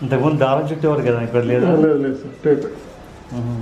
ఇంతకుముందు దారం చుట్టేవారు కదా ఇక్కడ లేదా లేదు లేదు సార్ టేప్ మ్మ్.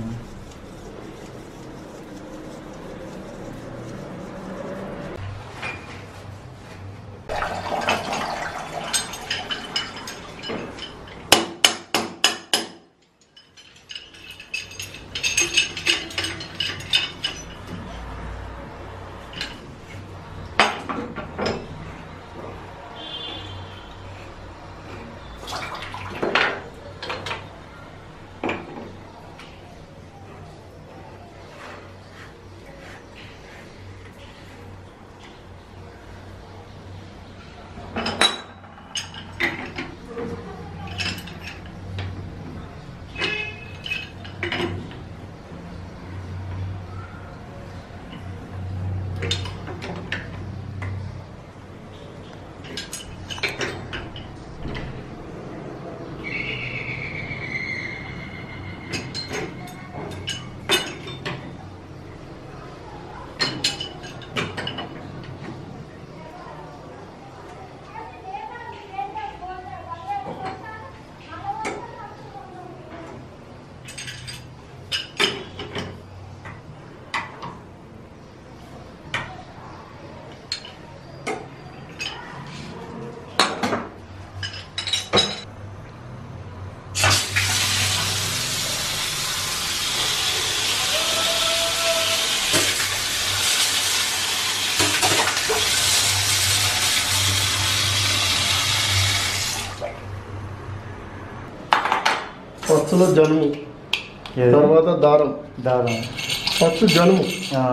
ఫస్ట్లో జనుము ఏది? తర్వాత దారం దారం ఫస్ట్ జనుము ఆ.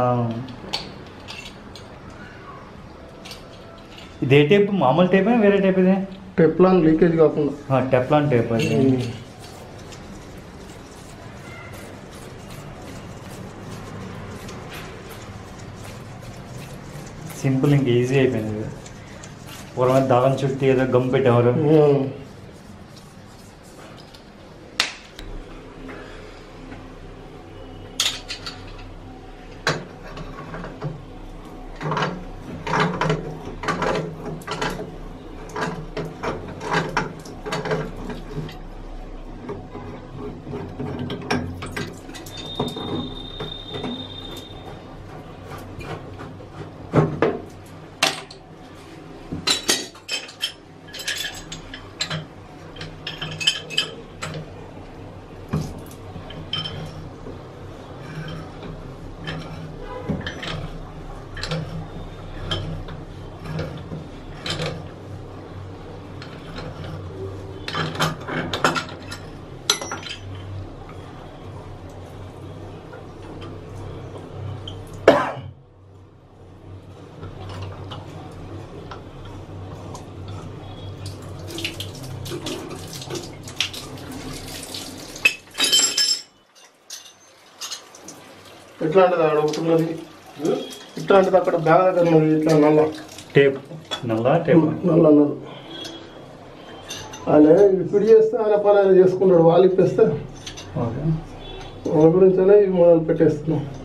ఇది ఏ టైప్ మామూలు టైపే వేరే టైప్ ఇది టెప్లాన్ లీకేజ్ కాకుండా ఆ, టెఫ్లాన్ టైప్ అది సింపుల్ ఇంక ఈజీ అయిపోయింది ఇది పూర్వం దారం చుట్టి ఏదో గమ్ పెట్టేవారు ఉమ్. ఇట్లాంటిది ఆడ ఒకటి ఉన్నది ఇట్లాంటిది అక్కడ బ్యాగ్ దగ్గర ఉన్నది ఇట్లా నల్ల టేప్ నల్ల టేప్ నల్ల నల్ల ఆయన ఇప్పుడు చేస్తే ఆయన పని ఆయన చేసుకున్నాడు వాళ్ళు ఇప్పేస్తే ఓకే వాళ్ళ గురించి ఇవి మొదలు పెట్టేస్తున్నాం